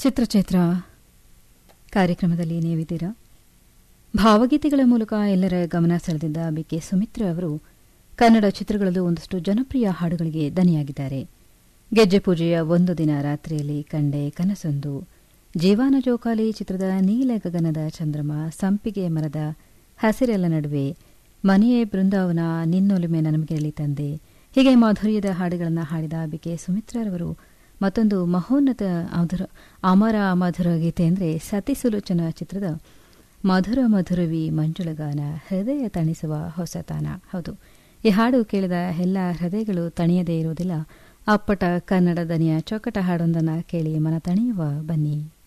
ಚಿತ್ರಚೈತ್ರ ಕಾರ್ಯಕ್ರಮದಲ್ಲಿ ನೀವಿದ್ದೀರಾ ಭಾವಗೀತೆಗಳ ಮೂಲಕ ಎಲ್ಲರ ಗಮನ ಸೆಳೆದಿದ್ದ ಬಿಕೆ ಸುಮಿತ್ರ ಅವರು ಕನ್ನಡ ಚಿತ್ರಗಳಲ್ಲೂ ಒಂದಷ್ಟು ಜನಪ್ರಿಯ ಹಾಡುಗಳಿಗೆ ದನಿಯಾಗಿದ್ದಾರೆ ಗೆಜ್ಜೆ ಪೂಜೆಯ ಒಂದು ದಿನ ರಾತ್ರಿಯಲ್ಲಿ ಕಂಡೆ ಕನಸೊಂದು ಜೀವಾನ ಜೋಕಾಲಿ ಚಿತ್ರದ ನೀಲ ಗಗನದ ಚಂದ್ರಮ ಸಂಪಿಗೆ ಮರದ ಹಸಿರೆಲ್ಲ ನಡುವೆ ಮನೆಯೇ ಬೃಂದಾವನ ನಿನ್ನೊಲುಮೆ ನನಗೆ ತಂದೆ ಹೀಗೆ ಮಾಧುರ್ಯದ ಹಾಡುಗಳನ್ನು ಹಾಡಿದ ಬಿಕೆ ಸುಮಿತ್ರರವರು ಮತ್ತೊಂದು ಮಹೋನ್ನತ ಅಮಧುರ ಅಮರ ಮಧುರ ಗೀತೆ ಅಂದರೆ ಸತಿ ಸುಲೋಚನ ಚಿತ್ರದ ಮಧುರ ಮಧುರವಿ ಮಂಜುಳಗಾನ ಹೃದಯ ತಣಿಸುವ ಹೊಸತಾನ ಹೌದು ಈ ಹಾಡು ಕೇಳಿದ ಎಲ್ಲ ಹೃದಯಗಳು ತಣಿಯದೇ ಇರುವುದಿಲ್ಲ ಅಪ್ಪಟ ಕನ್ನಡ ದನಿಯ ಚೊಕ್ಕಟ ಹಾಡೊಂದನ್ನು ಕೇಳಿ ಮನ ತಣಿಯುವ ಬನ್ನಿ